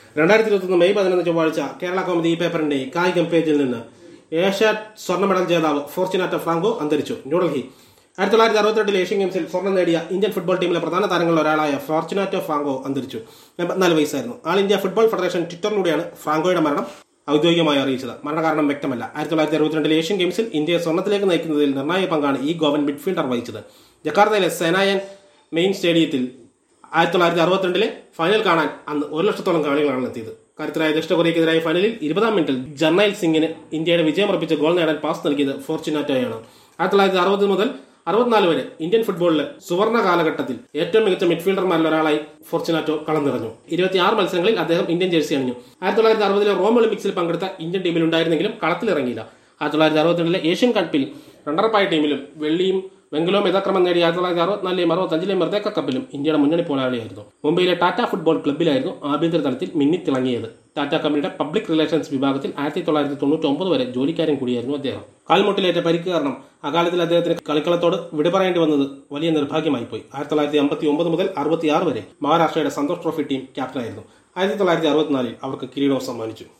രണ്ടായിരത്തി ഇരുപത്തൊന്ന് മെയ് പതിനൊന്ന് ചൊവ്വാഴ്ച കേരള കോമഡി ഈ പേപ്പറിന്റെ കായികം പേജിൽ നിന്ന് ഏഷ്യ സ്വർണ്ണ മെഡൽ ജേതാവ് ഫോർച്ചുനാറ്റോ ഫ്രാങ്കോ അന്തരിച്ചു ന്യൂഡൽഹി ആയിരത്തി തൊള്ളായിരത്തി അറുപത്തെട്ടിൽ ഏഷ്യൻ ഗെയിംസിൽ സ്വർണ്ണം നേടിയ ഇന്ത്യൻ ഫുട്ബോൾ ടീമിലെ പ്രധാന താരങ്ങളിൽ ഒരാളായ ഫോർച്ചുനാറ്റോ ഫ്രാങ്കോ അന്തരിച്ചു എൺപത്തിനാല് വയസ്സായിരുന്നു ആൾ ഇന്ത്യ ഫുട്ബോൾ ഫെഡറേഷൻ ട്വിറ്ററിലൂടെയാണ് ഫ്രാങ്കോയുടെ മരണം ഔദ്യോഗികമായി അറിയിച്ചത് മരണകാരണം വ്യക്തമല്ല ആയിരത്തി തൊള്ളായിരത്തി അറുപത്തിരണ്ടിൽ ഏഷ്യൻ ഗെയിംസിൽ ഇന്ത്യയെ സ്വർണ്ണത്തിലേക്ക് നയിക്കുന്നതിൽ നിർണായക പങ്കാണ് ഈ ഗോവൻ മിഡ്ഫീൽഡർ വഹിച്ചത് ജക്കാർത്തയിലെ സെനായൻ മെയിൻ സ്റ്റേഡിയത്തിൽ ആയിരത്തി തൊള്ളായിരത്തി അറുപത്തിരണ്ടിലെ ഫൈനൽ കാണാൻ അന്ന് ഒരു ലക്ഷത്തോളം കാണികളാണ് എത്തിയത് കരുത്തരായ ദക്ഷിണ കൊറിയക്കെതിരായ ഫൈനലിൽ ഇരുപതാം മിനിറ്റിൽ ജർണൈൽ സിംഗിന് ഇന്ത്യയുടെ വിജയമുറപ്പിച്ച ഗോൾ നേടാൻ പാസ് നൽകിയത് ഫോർച്ചുനാറ്റോയാണ് ആയിരത്തി തൊള്ളായിരത്തി അറുപത് മുതൽ അറുപത്തിനാല് വരെ ഇന്ത്യൻ ഫുട്ബോളിലെ സുവർണ കാലഘട്ടത്തിൽ ഏറ്റവും മികച്ച മിഡ്ഫീൽഡർമാരിൽ ഒരാളായി ഫോർച്ചുനാറ്റോ കളം നിറഞ്ഞു ഇരുപത്തിയാറ് മത്സരങ്ങളിൽ അദ്ദേഹം ഇന്ത്യൻ ജേഴ്സി അണിഞ്ഞു ആയിരത്തി തൊള്ളായിരത്തി അറുപതിലെ റോം ഒളിമ്പിക്സിൽ പങ്കെടുത്ത ഇന്ത്യൻ ടീമിൽ ഉണ്ടായിരുന്നെങ്കിലും കളത്തിലിറങ്ങിയില്ല ആയിരത്തി തൊള്ളായിരത്തി അറുപത്തിരണ്ടിലെ ഏഷ്യൻ കപ്പിൽ റണ്ണറപ്പായ ടീമിലും വെള്ളിയും വെങ്കലവും യഥാക്രമം നേടിയ ആയിരത്തി തൊള്ളായിരത്തി അറുപത്തിനാലിലെയും അറുപത്തഞ്ചിലെയും മെർദേക്ക കപ്പിലും ഇന്ത്യയുടെ മുന്നണി പോരാളിയായിരുന്നു മുംബൈയിലെ ടാറ്റ ഫുട്ബോൾ ക്ലബ്ബിലായിരുന്നു ആഭ്യന്തര തലത്തിൽ മിന്നിത്തിളങ്ങിയത് ടാറ്റ കമ്പനിയുടെ പബ്ലിക് റിലേഷൻസ് വിഭാഗത്തിൽ ആയിരത്തി തൊള്ളായിരത്തി തൊണ്ണൂറ്റി ഒമ്പത് വരെ ജോലിക്കാരൻ കൂടിയായിരുന്നു അദ്ദേഹം കാൽമുട്ടിലേറ്റ പരിക്ക് കാരണം അകാലത്തിൽ അദ്ദേഹത്തിന് കളിക്കളത്തോട് വിട പറയേണ്ടി വന്നത് വലിയ നിർഭാഗ്യമായി പോയി ആയിരത്തി തൊള്ളായിരത്തി അമ്പത്തി ഒമ്പത് മുതൽ അറുപത്തിയാറ് വരെ മഹാരാഷ്ട്രയുടെ സന്തോഷ് ട്രോഫി ടീം ക്യാപ്റ്റനായിരുന്നു ആയിരത്തി തൊള്ളായിരത്തി അറുപത്തിനാലിൽ അവർക്ക് കിരീടവും സമ്മാനിച്ചു